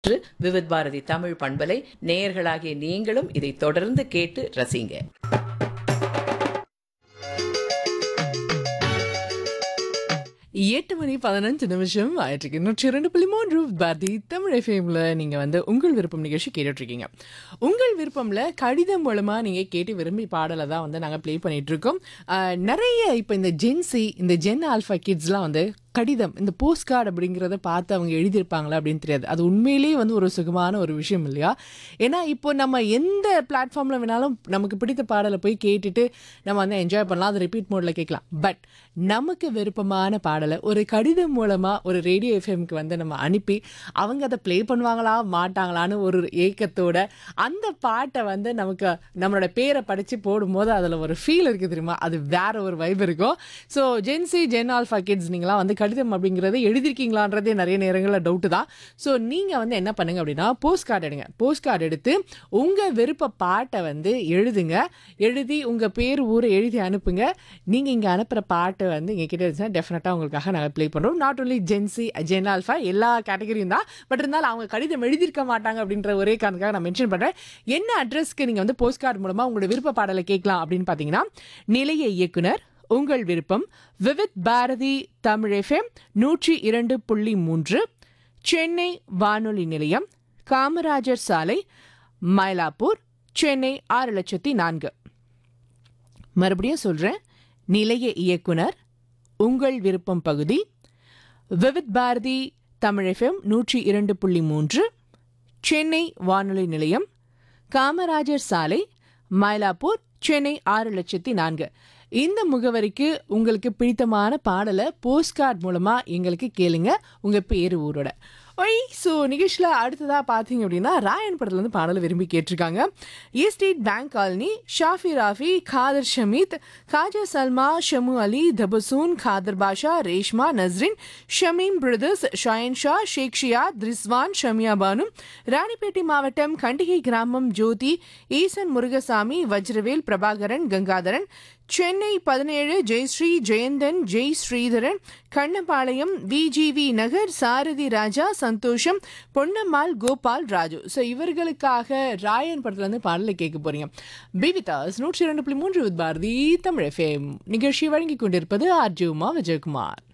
என்று விவித் பாரதி தமிழ் பண்பலை நேயர்களாகிய நீங்களும் இதை தொடர்ந்து கேட்டு ரசிங்க எட்டு மணி பதினஞ்சு நிமிஷம் ஆயிட்டு நூற்றி இரண்டு புள்ளி மூன்று பாரதி தமிழ் எஃப்எம்ல நீங்க வந்து உங்கள் விருப்பம் நிகழ்ச்சி கேட்டுட்டு இருக்கீங்க உங்கள் விருப்பம்ல கடிதம் மூலமா நீங்க கேட்டு விரும்பி பாடலை தான் வந்து நாங்க ப்ளே பண்ணிட்டு இருக்கோம் ஆஹ், நிறைய இப்போ இந்த ஜென்சி இந்த ஜென் ஆல்ஃபா கிட்ஸ்லாம் வந்து கடிதம் இந்த போஸ்ட் கார்டு அப்படிங்கிறத பார்த்து அவங்க எழுதியிருப்பாங்களா அப்படின்னு தெரியாது அது உண்மையிலேயே வந்து ஒரு சுகமான ஒரு விஷயம் இல்லையா ஏன்னா இப்போ நம்ம எந்த பிளாட்ஃபார்மில் வேணாலும் நமக்கு பிடித்த பாடலை போய் கேட்டுட்டு நம்ம வந்து என்ஜாய் பண்ணலாம் அதை ரிப்பீட் மோடில் கேட்கலாம் பட் நமக்கு விருப்பமான பாடலை ஒரு கடிதம் மூலமாக ஒரு ரேடியோ எஃப்எம்க்கு வந்து நம்ம அனுப்பி அவங்க அதை ப்ளே பண்ணுவாங்களா மாட்டாங்களான்னு ஒரு ஏக்கத்தோட அந்த பாட்டை வந்து நமக்கு நம்மளோட பேரை படித்து போடும்போது அதில் ஒரு ஃபீல் இருக்குது தெரியுமா அது வேற ஒரு வைப் இருக்கும் so Gen Z Gen alpha kids நீங்களாம் வந்து கடிதம் அப்படிங்கிறத எழுதிருக்கீங்களான்றதே நிறைய நேரங்களில் டவுட்டு தான் ஸோ நீங்கள் வந்து என்ன பண்ணுங்க அப்படின்னா போஸ்ட் கார்டு எடுங்க போஸ்ட் கார்டு எடுத்து உங்கள் விருப்ப பாட்டை வந்து எழுதுங்க எழுதி உங்கள் பேர் ஊரை எழுதி அனுப்புங்க நீங்கள் இங்கே அனுப்புகிற பாட்டை வந்து எங்கள் கிட்ட இருந்துச்சுன்னா டெஃபினட்டாக உங்களுக்காக நாங்கள் ப்ளே பண்ணுறோம் not only Gen Z Gen alpha எல்லா கேட்டகரியும் தான் பட் இருந்தாலும் அவங்க கடிதம் எழுதியிருக்க மாட்டாங்க அப்படின்ற ஒரே காரணத்துக்காக நான் மென்ஷன் பண்ணுறேன் என்ன அட்ரஸ்க்கு நீங்கள் வந்து போஸ்ட் கார்டு மூலமாக உங்களோட விருப்ப பாடலை கேட்கலாம் அப்படின்னு பார்த்தீங்கன்னா நிலைய இயக்குனர் உங்கள் விருப்பம் விவித் பாரதி தமிழ் எஃப்எம் நூற்றி இரண்டு புள்ளி மூன்று சென்னை வானொலி நிலையம் காமராஜர் சாலை மயிலாப்பூர் சென்னை ஆறு லட்சத்தி நான்கு மறுபடியும் சொல்கிறேன் நிலைய இயக்குனர் உங்கள் விருப்பம் பகுதி விவித் பாரதி தமிழ் எஃப்எம் நூற்றி இரண்டு புள்ளி மூன்று சென்னை வானொலி நிலையம் காமராஜர் சாலை மயிலாப்பூர் சென்னை ஆறு லட்சத்தி நான்கு இந்த முகவரிக்கு உங்களுக்கு பிடித்தமான பாடலை போஸ்ட் கார்டு மூலமாக எங்களுக்கு கேளுங்க உங்கள் பேர் ஊரோட ஒய் ஸோ நிகழ்ச்சியில் அடுத்ததாக பார்த்தீங்க அப்படின்னா ராயன் படத்துலேருந்து பாடலை விரும்பி கேட்டிருக்காங்க estate bank colony Shafi Rafi Khader Shameed Khaja Salma Shamu Ali Tabassum Khader Basha Reshma Nasreen Shameem brothers Shayan Shah Sheikh Shiyad Rizwan Shamiya Banu Ranipet மாவட்டம் கண்டிகை கிராமம் ஜோதி ஈசன் முருகசாமி வஜ்ரவேல் பிரபாகரன் கங்காதரன் சென்னை பதினேழு ஜெயஸ்ரீ ஜெயந்தன் ஜெய் ஸ்ரீதரன் கண்ணபாளையம் விஜிவி நகர் சாரதி ராஜா சந்தோஷம் பொன்னம்மாள் கோபால் ராஜு ஸோ இவர்களுக்காக ராயன் படத்துல இருந்து பாடலை கேட்க போறீங்க பிவிதாஸ் நூற்றி இரண்டு புள்ளி மூன்று வித் பாரதி தமிழ் எஃப்எம் நிகழ்ச்சி வழங்கி கொண்டிருப்பது ஆர்ஜி உமா விஜயகுமார்